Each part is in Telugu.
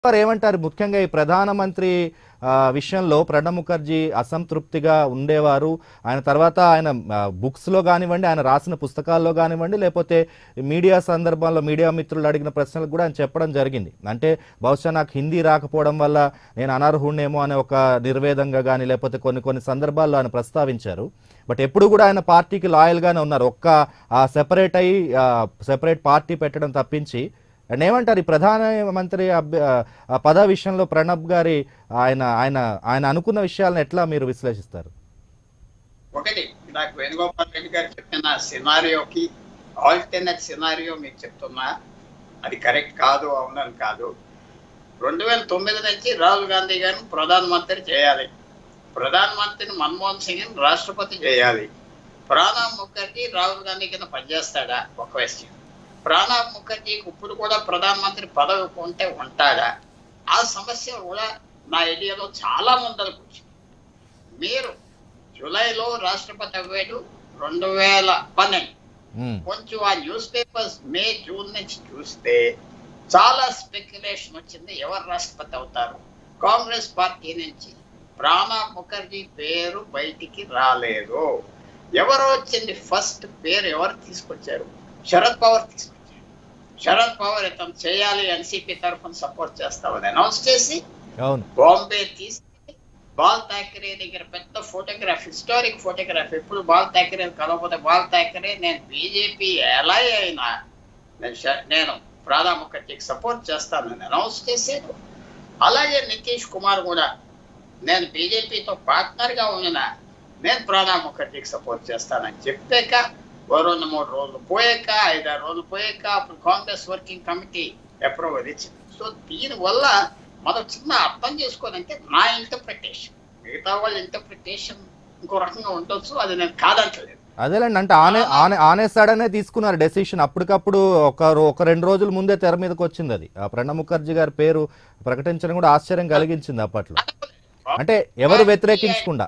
వారు ఏమంటారు ముఖ్యంగా ఈ ప్రధానమంత్రి ఆ, విషయంలో ప్రణబ్ ముఖర్జీ అసంతృప్తిగా ఉండేవారు ఆయన తర్వాత ఆయన బుక్స్ లో కానివ్వండి ఆయన రాసిన పుస్తకాల్లో కానివ్వండి లేకపోతే మీడియా సందర్భంలో మీడియా మిత్రులు అడిగిన ప్రశ్నలకు కూడా ఆయన చెప్పడం జరిగింది అంటే బహుశా నాకు హిందీ రాకపోవడం వల్ల నేను అనర్హుణ్ణేమో అనే ఒక నిర్వేదంగా కానీ లేకపోతే కొన్ని కొన్ని సందర్భాల్లో ఆయన ప్రస్తావించారు బట్ ఎప్పుడు కూడా ఆయన పార్టీకి లాయల్ గానే ఉన్నారు ఒక్క సెపరేట్ అయ్యి సెపరేట్ పార్టీ పెట్టడం తప్పించి అండ్ ఏమంటారు ఈ ప్రధానమంత్రి అభ్య ఆ పద విషయంలో ప్రణబ్ గారి ఆయన ఆయన ఆయన అనుకున్న విషయాలను ఎట్లా మీరు విశ్లేషిస్తారు ఒకటి నాకు వేణుగోపాల్ రెడ్డి గారు చెప్పిన సినారియోకి ఆల్టర్నేట్ సినారియో మీకు చెప్తున్నా అది కరెక్ట్ కాదు అవునని కాదు రెండు వేల తొమ్మిది నుంచి రాహుల్ గాంధీ గారిని ప్రధానమంత్రి చేయాలి ప్రధానమంత్రిని మన్మోహన్ సింగ్ రాష్ట్రపతి చేయాలి ప్రణబ్ ముఖర్జీ రాహుల్ గాంధీ కింద పనిచేస్తాడా ఒక క్వశ్చన్ ప్రణబ్ ముఖర్జీకి ఇప్పుడు కూడా ప్రధానమంత్రి పదవి ఉంటే ఉంటాడా ఆ సమస్య కూడా నా ఐడియాలో చాలా ముందరకు వచ్చింది మీరు జూలైలో రాష్ట్రపతి అవ్వాడు రెండు వేల పన్నెండు ఉమ్, కొంచెం ఆ న్యూస్ పేపర్స్ మే జూన్ నుంచి చూస్తే చాలా స్పెక్యులేషన్ వచ్చింది ఎవరు రాష్ట్రపతి అవుతారు కాంగ్రెస్ పార్టీ నుంచి ప్రణబ్ ముఖర్జీ పేరు బయటికి రాలేదు ఎవరు వచ్చింది ఫస్ట్ పేరు ఎవరు తీసుకొచ్చారు శరద్ పవార్ తీసుకొచ్చారు శరద్ పవార్ ఇతను చేయాలి ఎన్సీపీ తరఫున సపోర్ట్ చేస్తామని అనౌన్స్ చేసి అవును బాంబే తీసి బాల్ థాకరే దగ్గర పెద్ద ఫోటోగ్రాఫ్ హిస్టారిక్ ఫోటోగ్రాఫ్ ఎప్పుడు బాల్ థాకరే కలవకపోతే బాల్ థాకరే నేను బీజేపీ ఎలా అయినా నేను ష- నేను ప్రణబ్ ముఖర్జీకి సపోర్ట్ చేస్తానని అనౌన్స్ చేశాను అలాగే నితీష్ కుమార్ కూడా నేను బీజేపీతో పార్ట్నర్గా ఉన్నా నేను ప్రణబ్ ముఖర్జీకి సపోర్ట్ చేస్తానని చెప్పాక ఓ రెండు మూడు రోజులు పోయాక ఐదారు రోజులు పోయాక అప్పుడు కాంగ్రెస్ వర్కింగ్ కమిటీ అప్రూవల్ ఇచ్చింది సో దీనివల్ల మనం చిన్న అర్థం చేసుకోవాలంటే నా ఇంటర్ప్రిటేషన్ మిగతా వాళ్ళ ఇంటర్ప్రిటేషన్ ఇంకో రకంగా ఉండొచ్చు అది నేను కాదంటలేదు అదేలేండి అంటే ఆనే ఆనే ఆనేస్తాడనే తీసుకున్నారు డెసిషన్ అప్పటికప్పుడు ఒక రో- ఒక రెండు రోజుల ముందే తెర మీదకి వచ్చింది అది ఆ ప్రణబ్ ముఖర్జీ గారి పేరు ప్రకటించడం కూడా ఆశ్చర్యం కలిగించింది అప్పట్లో అంటే ఎవరు వ్యతిరేకించకుండా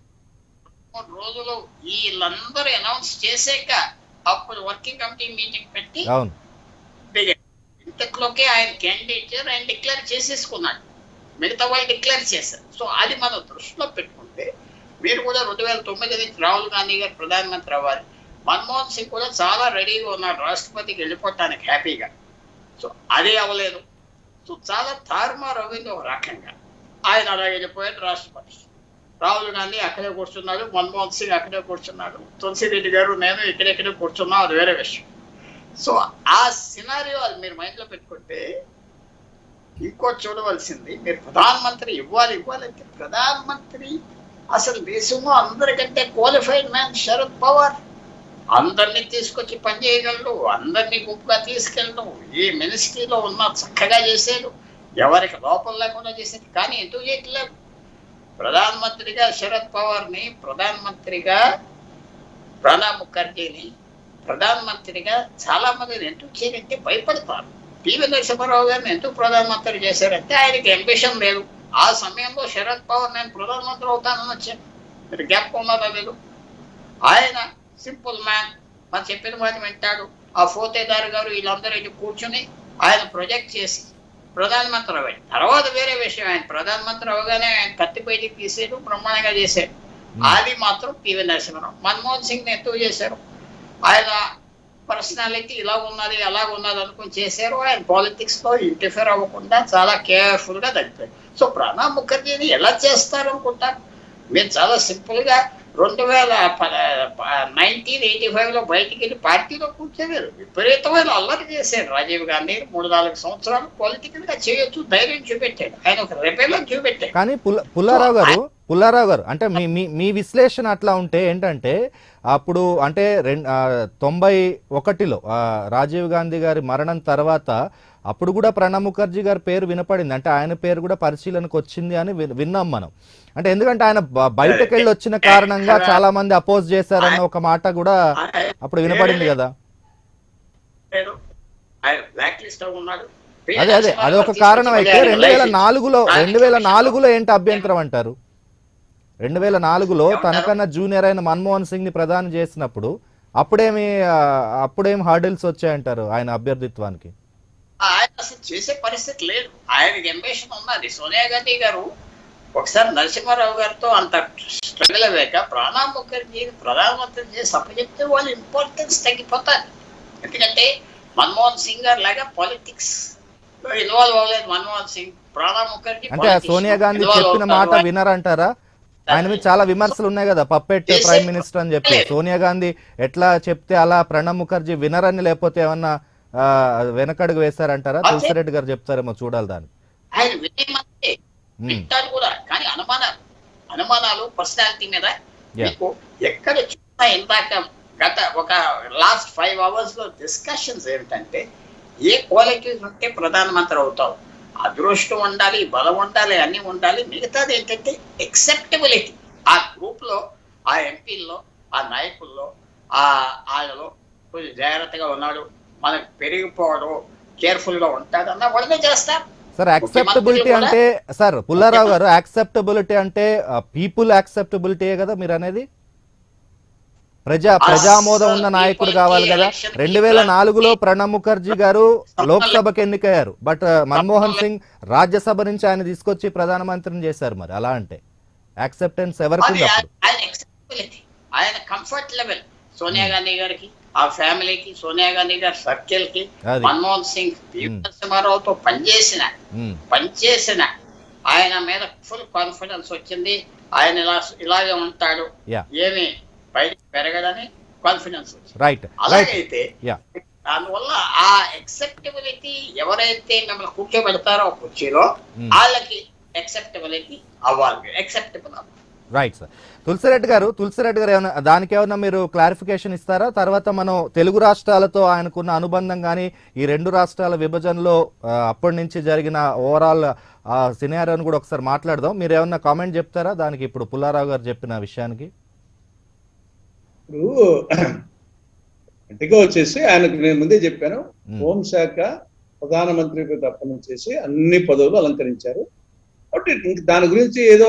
మూడు రోజులు వీళ్ళందరూ అనౌన్స్ చేసాక అప్పుడు వర్కింగ్ కమిటీ మీటింగ్ పెట్టి అవును దిగాడు ఇంతట్లోకే ఆయన క్యాండిడేట్ ఆయన డిక్లేర్ చేసేసుకున్నాడు మిగతా వాళ్ళు డిక్లేర్ చేశారు సో అది మనం దృష్టిలో పెట్టుకుంటే మీరు కూడా రెండు వేల తొమ్మిది నుంచి రాహుల్ గాంధీ గారు ప్రధానమంత్రి అవ్వాలి మన్మోహన్ సింగ్ కూడా చాలా రెడీగా ఉన్నాడు రాష్ట్రపతికి వెళ్ళిపోవటానికి హ్యాపీగా సో అదే అవ్వలేదు సో చాలా తారుమారు అవ్వింది ఒక రకంగా ఆయన అలా వెళ్ళిపోయాడు రాష్ట్రపతి రాహుల్ గాంధీ అక్కడే కూర్చున్నాడు మన్మోహన్ సింగ్ అక్కడే కూర్చున్నాడు తులసిరెడ్డి గారు నేను ఇక్కడెక్కడే కూర్చున్నాం అది వేరే విషయం సో ఆ సినారియో అది మీరు మైండ్లో పెట్టుకుంటే ఇంకోటి చూడవలసింది మీరు ప్రధానమంత్రి ఇవ్వాలి ఇవ్వాలంటే ప్రధానమంత్రి అసలు దేశంలో అందరికంటే క్వాలిఫైడ్ మ్యాన్ శరద్ పవార్ అందరినీ తీసుకొచ్చి పని చేయగలడు అందరినీ గుంపుగా తీసుకెళ్ళడు ఏ మినిస్ట్రీలో ఉన్నా చక్కగా చేసాడు ఎవరికి లోపం లేకుండా చేసేది కానీ ఎందుకు చేయట్లేదు ప్రధానమంత్రిగా శరద్ పవార్ని ప్రధానమంత్రిగా ప్రణబ్ ముఖర్జీని ప్రధానమంత్రిగా చాలా మంది ఎందుకు చేయాలంటే భయపడతారు పివి నరసింహారావు గారిని ఎందుకు ప్రధానమంత్రి చేశారంటే ఆయనకి అంబిషన్ లేదు ఆ సమయంలో శరద్ పవార్ నేను ప్రధానమంత్రి అవుతానని వచ్చాను మీరు గ్యాప్ ఉన్నదా లేదు ఆయన సింపుల్ మ్యాన్ మనం చెప్పిన మాట వింటాడు ఆ ఫోతేదారు గారు వీళ్ళందరూ ఇది కూర్చుని ఆయన ప్రొజెక్ట్ చేసి ప్రధానమంత్రి అవ్వాలి తర్వాత వేరే విషయం ఆయన ప్రధానమంత్రి అవగానే ఆయన కత్తి బయటికి తీసాడు బ్రహ్మాండంగా చేశాడు అది మాత్రం పివి నరసింహారావు మన్మోహన్ సింగ్ ఎందుకు చేశారు ఆయన పర్సనాలిటీ ఇలా ఉన్నది అలా ఉన్నది అనుకుని చేశారు ఆయన పాలిటిక్స్ లో ఇంటర్ఫియర్ అవ్వకుండా చాలా కేర్ఫుల్ గా తగ్గిపోయారు సో ప్రణబ్ ముఖర్జీని ఎలా చేస్తారు అనుకుంటారు మీరు చాలా సింపుల్ గా రెండు వేల నైన్టీన్ ఎయిటీ ఫైవ్ లో బయటికి వెళ్ళి పార్టీలో కూర్చోలేరు విపరీతమైన అల్లరి చేశారు రాజీవ్ గాంధీ మూడు నాలుగు సంవత్సరాలు పొలిటికల్ గా చేయొచ్చు ధైర్యం చూపెట్టాడు ఆయన ఒక రెబెల్ చూపెట్టాడు కానీ పుల్ల పుల్లారావు గారు పుల్లారావు గారు అంటే మీ మీ మీ విశ్లేషణ అట్లా ఉంటే ఏంటంటే అప్పుడు అంటే రెం ఆ, తొంభై ఒకటిలో ఆ, రాజీవ్ గాంధీ గారి మరణం తర్వాత అప్పుడు కూడా ప్రణబ్ ముఖర్జీ గారి పేరు వినపడింది అంటే ఆయన పేరు కూడా పరిశీలనకు వచ్చింది అని విన్- విన్నాం మనం అంటే ఎందుకంటే ఆయన బ- బయటకు వెళ్ళి వచ్చిన కారణంగా చాలా మంది అపోజ్ చేశారన్న ఒక మాట కూడా అప్పుడు వినపడింది కదా ఆయన బ్లాక్ లిస్ట్ ఉన్నాడు అదే అదే అది ఒక కారణం అయితే రెండు వేల నాలుగులో రెండు వేల నాలుగులో ఏంటి అభ్యంతరం అంటారు రెండు వేల నాలుగులో తనకన్నా జూనియర్ అయిన మన్మోహన్ సింగ్ ని ప్రధాని చేసినప్పుడు అప్పుడేమి ఆ, అప్పుడేం హర్డిల్స్ వచ్చాయంటారు ఆయన అభ్యర్థిత్వానికి ఆయన అసలు చేసే పరిస్థితి లేదు ఆయనకి ఎంబేషన్ ఉన్నది సోనియా గాంధీ గారు ఒకసారి నరసింహారావు గారితో అంత స్ట్రగుల్ అయ్యాక ప్రణబ్ ముఖర్జీ ప్రధానమంత్రి చేసి అప్పచెప్తే వాళ్ళ ఇంపార్టెన్స్ తగ్గిపోతారు ఎందుకంటే మన్మోహన్ సింగ్ గారు లాగా పాలిటిక్స్ ఇన్వాల్వ్ అవ్వలేదు మన్మోహన్ సింగ్ ప్రణబ్ ముఖర్జీ అంటే ఆ సోనియా గాంధీ చెప్పిన మాట వినరంటారా ఆయన మీద చాలా విమర్శలు ఉన్నాయి కదా పప్పెట్ చేసే- ప్రైమ్ మినిస్టర్ అని చెప్పి లేదు. సోనియా గాంధీ ఎట్లా చెప్తే అలా ప్రణబ్ ముఖర్జీ వినరని లేకపోతే ఏమన్నా ఆ, వెనకడుగు వేశారంటారా అదే. తులసిరెడ్డి గారు చెప్తారేమో చూడాలి దాన్ని ఆయన వినమంటే ఉమ్, వింటారు కూడా కానీ అనుమానాలు అనుమానాలు పర్సనాలిటీ మీద Yeah. మీకు ఎక్కడ చూసినా ఇందాక గత ఒక లాస్ట్ ఫైవ్ అవర్స్ లో డిస్కషన్స్ ఏమిటంటే ఏ క్వాలిటీస్ ఉంటే ప్రధానమంత్రి అవుతావు అదృష్టం ఉండాలి బలం ఉండాలి అన్ని ఉండాలి మిగతాది ఏంటంటే ఎక్సెప్టబిలిటీ ఆ గ్రూప్ లో ఆ ఎంపీల్లో ఆ నాయకుల్లో ఆ ఆయనలో కొంచెం జాగ్రత్తగా ఉన్నాడు మనకు పెరిగిపోవడం కేర్ఫుల్ గా ఉంటాడన్న వాళ్ళనే చేస్తారు సార్ యాక్సెప్టబిలిటీ కూడా- అంటే సార్ పుల్లారావు గారు యాక్సెప్టబిలిటీ అంటే పీపుల్ యాక్సెప్టబిలిటీ కదా మీరు అనేది ప్రజా ప్రజామోదం ఉన్న అస్సలు నాయకుడు people కావాలి కి కదా election కి రెండు వేల ఇలాంటి- నాలుగులో ప్రణబ్ ముఖర్జీ గారు లోక్సభకు ఎన్నికయ్యారు బట్ మన్మోహన్ సింగ్ రాజ్యసభ నుంచి ఆయన తీసుకొచ్చి ప్రధానమంత్రిని చేశారు మరి అలా అంటే యాక్సెప్టెన్స్ ఎవరికి అది ఉంది అప్పుడు ఆయన ఎక్సెప్టబిలిటీ ఆయన కంఫర్ట్ లెవెల్ సోనియా గాంధీ గారికి ఆ ఫ్యామిలీకి సోనియా గాంధీ గారి సర్కిల్ కి అది. మన్మోహన్ సింగ్ పివి నరసింహారావుతో పనిచేసిన ఉమ్, పనిచేసిన ఆయన మీద ఫుల్ కాన్ఫిడెన్స్ వచ్చింది ఆయన ఇలా ఇలాగే ఉంటాడు యా ఏమి బయట పెరగడని కాన్ఫిడెన్స్ వచ్చింది రైట్ రైట్ అలాగైతే యా దానివల్ల ఆ ఎక్సెప్టబిలిటీ ఎవరైతే మిమ్మల్ని కూర్చోబెడతారో ఆ కుర్చీలో Hmm. వాళ్ళకి ఎక్సెప్టబిలిటీ అవ్వాలి ఎక్సెప్టబుల్ అవ్వాలి రైట్ సార్ తులసిరెడ్డి గారు తులసిరెడ్డి గారు ఏమైనా దానికి ఏమైనా మీరు క్లారిఫికేషన్ ఇస్తారా తర్వాత మనం తెలుగు రాష్ట్రాలతో ఆయనకున్న అనుబంధం కానీ ఈ రెండు రాష్ట్రాల విభజనలో ఆ, అప్పటి నుంచి జరిగిన ఓవరాల్ సినారియోని కూడా ఒకసారి మాట్లాడదాం మీరు ఏమన్నా కామెంట్ చెప్తారా దానికి ఇప్పుడు పుల్లారావు గారు చెప్పిన విషయానికి ఇప్పుడు ఇంటిగా వచ్చేసి ఆయనకు నేను ముందే చెప్పాను మ్మ్. హోంశాఖ ప్రధానమంత్రికి తప్పనించేసి అన్ని పదవులు అలంకరించారు కాబట్టి ఇంక దాని గురించి ఏదో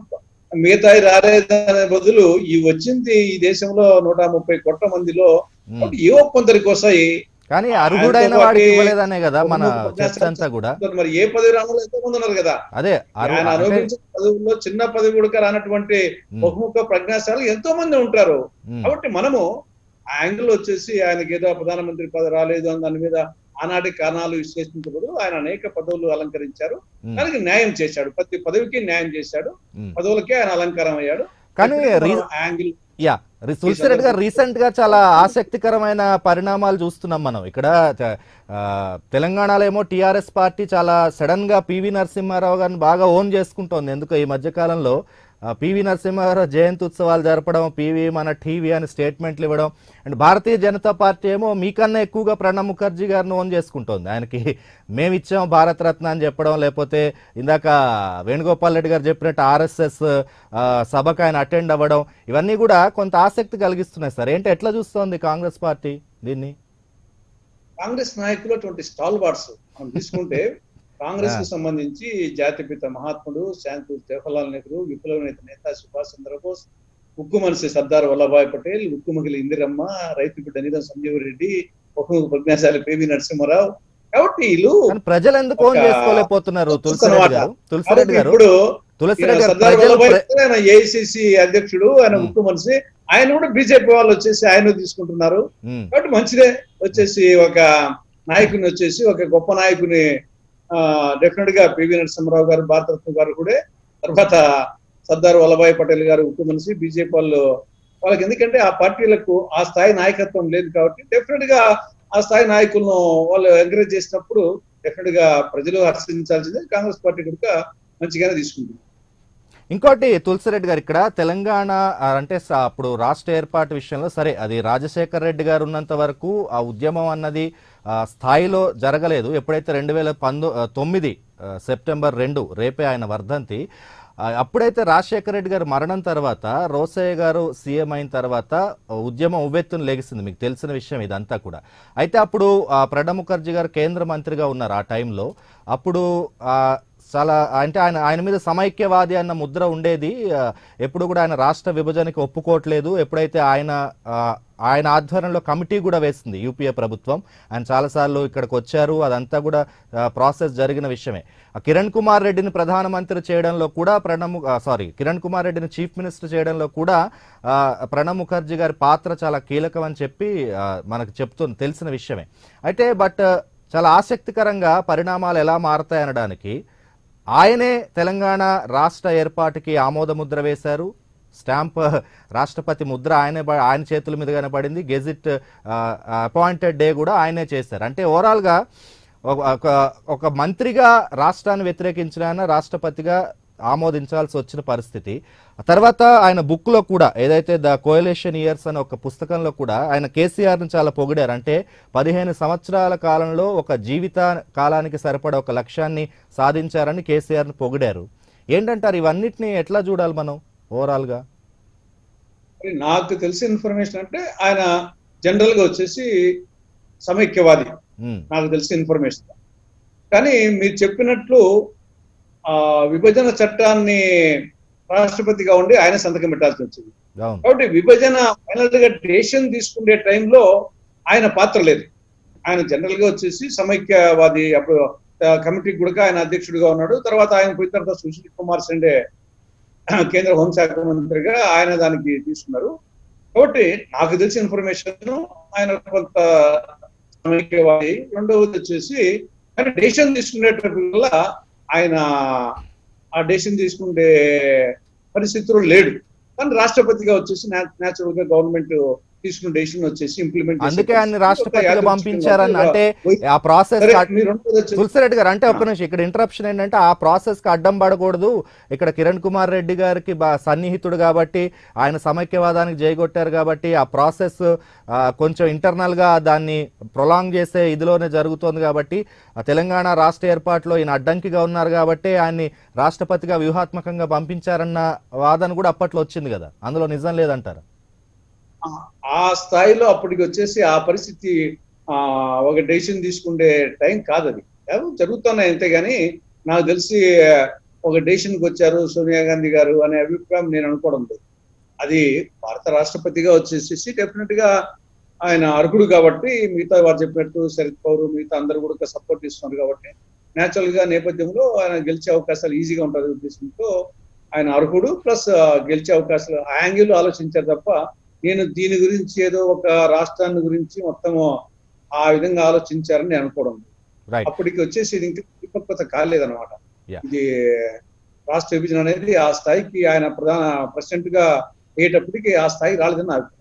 మిగతాయి రాలేదనే బదులు ఈ వచ్చింది ఈ దేశంలో నూట ముప్పై కోట్ల మందిలో ఉమ్. కాబట్టి ఏవో కొందరికి వస్తాయి కానీ అర్హుడైన ఆయనతో వాడికి పాటు ఇవ్వలేదనే కదా మన ఒక చర్చ అంతా కూడా మరి ఏ పదవి రానులు ఎంతో మంది ఉన్నారు కదా అదే అర్హు- ఆయన అంటే అనుభవించిన పదవుల్లో చిన్న పదవి కూడా రానటువంటి ఉమ్, బహుముఖ ప్రజ్ఞాశాలు ఎంతో మంది ఉంటారు ఉమ్, కాబట్టి మనము ఆ యాంగిల్ వచ్చేసి ఆయనకి ఏదో ప్రధానమంత్రి పదవి రాలేదు అని దాని మీద ఆనాటి కారణాలు విశ్లేషించబడు ఆయన అనేక పదవులు అలంకరించారు ఉమ్, దానికి న్యాయం చేశాడు ప్రతి పదవికి న్యాయం చేశాడు ఉమ్. పదవులకే ఆయన అలంకారం అయ్యాడు కానీ మనం రీ- యాంగిల్ యా రి- తులసిరెడ్డి గారు రీసెంట్ గా చాలా ఆసక్తికరమైన పరిణామాలు చూస్తున్నాం మనం ఇక్కడ త- ఆ, తెలంగాణలో ఏమో టిఆర్ఎస్ పార్టీ చాలా సడన్ గా పివి నరసింహారావు గారిని బాగా ఓన్ చేసుకుంటోంది ఎందుకు ఈ మధ్య కాలంలో ఆ, పివి నరసింహారావు జయంతి ఉత్సవాలు జరపడం పివి మన టీవీ అని స్టేట్మెంట్లు ఇవ్వడం అండ్ భారతీయ జనతా పార్టీ ఏమో మీకన్నా ఎక్కువగా ప్రణబ్ ముఖర్జీ గారిని ఓన్ చేసుకుంటోంది ఆయనకి మేము ఇచ్చాం భారత రత్న అని చెప్పడం లేకపోతే ఇందాక వేణుగోపాల్ రెడ్డి గారు చెప్పినట్టు ఆర్ఎస్ఎస్ సభకు ఆయన అటెండ్ అవ్వడం ఇవన్నీ కూడా కొంత ఆసక్తి కలిగిస్తున్నాయి సార్ ఏంటి ఎట్లా చూస్తోంది కాంగ్రెస్ పార్టీ దీన్ని కాంగ్రెస్ నాయకులు అటువంటి స్టాల్ బార్డ్స్ మనం తీసుకుంటే కాంగ్రెస్ కు సంబంధించి జాతిపిత మహాత్ముడు శాంతి జవహర్లాల్ నెహ్రూ విప్లవ నేత నేత సుభాష్ చంద్రబోస్ ఉక్కు మనిషి సర్దార్ వల్లభాయ్ పటేల్ ఉక్కు మగిలి ఇందిరమ్మ రైతు బిడ్డ నీలం సంజీవ్ రెడ్డి బహుముఖ ప్రజ్ఞాశాలి పివి నరసింహారావు కాబట్టి వీళ్ళు కానీ ప్రజలు ఎందుకు ఓన్ ఒక చేసుకోలేకపోతున్నారు తులసిరెడ్డి చూస్తున్నమాట. గారు తులసిరెడ్డి కాబట్టి గారు ఇప్పుడు తులసిరెడ్డి గారు సర్దార్ ప్రజలు వల్లభాయ్ ప్ర- పటేల్ ఆయన ఏఐసిసి అధ్యక్షుడు ఆయన Hmm. ఉక్కు మనిషి ఆయన కూడా బీజేపీ వాళ్ళు వచ్చేసి ఆయన తీసుకుంటున్నారు ఉమ్, కాబట్టి మంచిదే వచ్చేసి ఒక నాయకుని వచ్చేసి ఒక గొప్ప నాయకుని డెఫినెట్ గా పివి నరసింహరావు గారు భారతరత్న గారు కూడా తర్వాత సర్దార్ వల్లభాయ్ పటేల్ గారు ఉక్కు మనిషి బీజేపీ వాళ్ళు వాళ్ళకి ఎందుకంటే ఆ పార్టీలకు ఆ స్థాయి నాయకత్వం లేదు కాబట్టి డెఫినెట్ గా ఆ స్థాయి నాయకులను వాళ్ళు ఎంకరేజ్ చేసినప్పుడు డెఫినెట్ గా ప్రజలు హర్షించాల్సిందే కాంగ్రెస్ పార్టీ కూడా మంచిగానే తీసుకుంటుంది ఇంకోటి తులసిరెడ్డి గారు ఇక్కడ తెలంగాణ ఆ, అంటే స- అప్పుడు రాష్ట్ర ఏర్పాటు విషయంలో సరే అది రాజశేఖర్ రెడ్డి గారు ఉన్నంత వరకు ఆ ఉద్యమం అన్నది ఆ, స్థాయిలో జరగలేదు ఎప్పుడైతే రెండు వేల పంతొ ఆ, తొమ్మిది ఆ, సెప్టెంబర్ రెండు రేపే ఆయన వర్ధంతి ఆ, అప్పుడైతే రాజశేఖర రెడ్డి గారు మరణం తర్వాత రోసయ్య గారు సీఎం అయిన తర్వాత ఉద్యమం ఉవ్వెత్తున లెగిసింది మీకు తెలిసిన విషయం ఇదంతా కూడా అయితే అప్పుడు ఆ, ప్రణబ్ ముఖర్జీ గారు కేంద్ర మంత్రిగా ఉన్నారు ఆ టైంలో అప్పుడు ఆ, చాలా అంటే ఆయన ఆయన మీద సమైక్యవాది అన్న ముద్ర ఉండేది ఆ, ఎప్పుడు కూడా ఆయన రాష్ట్ర విభజనకి ఒప్పుకోవట్లేదు ఎప్పుడైతే ఆయన ఆ, ఆయన ఆధ్వర్యంలో కమిటీ కూడా వేసింది యూపీఏ ప్రభుత్వం ఆయన చాలాసార్లు ఇక్కడికి వచ్చారు అదంతా కూడా ప్రాసెస్ జరిగిన విషయమే ఆ కిరణ్ కుమార్ రెడ్డిని ప్రధానమంత్రి చేయడంలో కూడా ప్రణబ్ సారీ కిరణ్ కుమార్ రెడ్డిని చీఫ్ మినిస్టర్ చేయడంలో కూడా ఆ, ప్రణబ్ ముఖర్జీ గారి పాత్ర చాలా కీలకం అని చెప్పి ఆ, మనకు చెప్తుంది తెలిసిన విషయమే అయితే బట్ చాలా ఆసక్తికరంగా పరిణామాలు ఎలా మారతాయి అనడానికి ఆయనే తెలంగాణ రాష్ట్ర ఏర్పాటుకి ఆమోద ముద్ర వేశారు స్టాంప్ రాష్ట్రపతి ముద్ర ఆయనే ప- ఆయన చేతుల మీదుగానే పడింది గెజిట్ అపాయింటెడ్ డే కూడా ఆయనే చేశారు అంటే ఓవరాల్గా ఒక- ఒక ఒక మంత్రిగా రాష్ట్రాన్ని వ్యతిరేకించిన ఆయన రాష్ట్రపతిగా ఆమోదించాల్సి వచ్చిన పరిస్థితి ఆ తర్వాత ఆయన బుక్లో కూడా ఏదైతే ద కోయలేషన్ ఇయర్స్ అనే ఒక పుస్తకంలో కూడా ఆయన కేసీఆర్ని చాలా పొగిడారు అంటే పదిహేను సంవత్సరాల కాలంలో ఒక జీవిత కాలానికి సరిపడ ఒక లక్ష్యాన్ని సాధించారని కేసీఆర్ని పొగిడారు ఏంటంటారు ఇవన్నిటిని ఎట్లా చూడాలి మనం ఓవరాల్గా మరి నాకు తెలిసిన ఇన్ఫర్మేషన్ అంటే ఆయన జనరల్ గా వచ్చేసి సమైక్యవాది ఉమ్, నాకు తెలిసిన ఇన్ఫర్మేషన్ కానీ మీరు చెప్పినట్లు ఆ విభజన చట్టాన్ని రాష్ట్రపతిగా ఉండి ఆయన సంతకం పెట్టాల్సి వచ్చింది అవును కాబట్టి విభజన ఫైనల్ గా డెసిషన్ తీసుకునే టైంలో ఆయన పాత్ర లేదు ఆయన జనరల్ గా వచ్చేసి సమైక్యవాది అప్పుడు కమిటీ కూడా ఆయన అధ్యక్షుడిగా ఉన్నాడు తర్వాత ఆయన పోయిన తర్వాత సుశీల్ కుమార్ సండే కేంద్ర హోంశాఖ మంత్రిగా ఆయన దానికి తీసుకున్నారు కాబట్టి నాకు తెలిసిన ఇన్ఫర్మేషన్ ఆయన కొంత సమైక్యవాది రెండవది వచ్చేసి ఆయన డెసిషన్ తీసుకునేటప్పుడు ఆయన ఆ డెసిషన్ తీసుకునే పరిస్థితుల్లో లేడు కానీ రాష్ట్రపతిగా వచ్చేసి న్యాచురల్ గా గవర్నమెంట్ తీసుకున్న డెసిషన్ వచ్చేసి ఇంప్లిమెంట్ అందుకే ఆయన రాష్ట్రపతిగా పంపించారని అంటే ఆ ప్రాసెస్ తులసిరెడ్డి గారు అంటే ఒక్క నిమిషం ఇక్కడ ఇంటరప్షన్ ఏంటంటే ఆ ప్రాసెస్ కి అడ్డం పడకూడదు ఇక్కడ కిరణ్ కుమార్ రెడ్డి గారికి బా- సన్నిహితుడు కాబట్టి ఆయన సమైక్యవాదానికి జయగొట్టారు కాబట్టి ఆ ప్రాసెస్ కొంచెం ఇంటర్నల్ గా దాన్ని ప్రొలాంగ్ చేసే ఇదిలోనే జరుగుతోంది కాబట్టి ఆ తెలంగాణ రాష్ట్ర ఏర్పాటులో ఈయన అడ్డంకిగా ఉన్నారు కాబట్టి ఆయన్ని రాష్ట్రపతిగా వ్యూహాత్మకంగా పంపించారన్న వాదన కూడా అప్పట్లో వచ్చింది కదా అందులో నిజం లేదంటారు ఆ స్థాయిలో అప్పటికి వచ్చేసి ఆ పరిస్థితి ఆ ఒక డెసిషన్ తీసుకునే టైం కాదు అది ఏవో జరుగుతున్నాయి అంతేగాని నాకు తెలిసి ఒక డెసిషన్ కి వచ్చారు సోనియా గాంధీ గారు అనే అభిప్రాయం నేను అనుకోవడం లేదు అది భారత రాష్ట్రపతిగా వచ్చేసేసి డెఫినెట్ గా ఆయన అర్హుడు కాబట్టి మిగతా వారు చెప్పినట్టు శరత్ పౌర్ మిగతా అందరూ కూడా సపోర్ట్ ఇస్తున్నారు కాబట్టి న్యాచురల్ గా నేపథ్యంలో ఆయన గెలిచే అవకాశాలు ఈజీగా ఉంటుంది ఉద్దేశంతో ఆయన అర్హుడు ప్లస్ గెలిచే అవకాశాలు ఆ యాంగిల్ ఆలోచించారు తప్ప నేను దీని గురించి ఏదో ఒక రాష్ట్రాన్ని గురించి మొత్తం ఆ విధంగా ఆలోచించారని నేను అనుకోవడం లేదు. రైట్ అప్పటికి వచ్చేసి ఇది ఇంకా పరిపక్వత కాలేదన్నమాట Yeah. ఇది రాష్ట్ర విభజన అనేది ఆ స్థాయికి ఆయన ప్రధాన ప్రెసిడెంట్ గా అయ్యేటప్పటికి ఆ స్థాయి రాలేదని నా అభిప్రాయం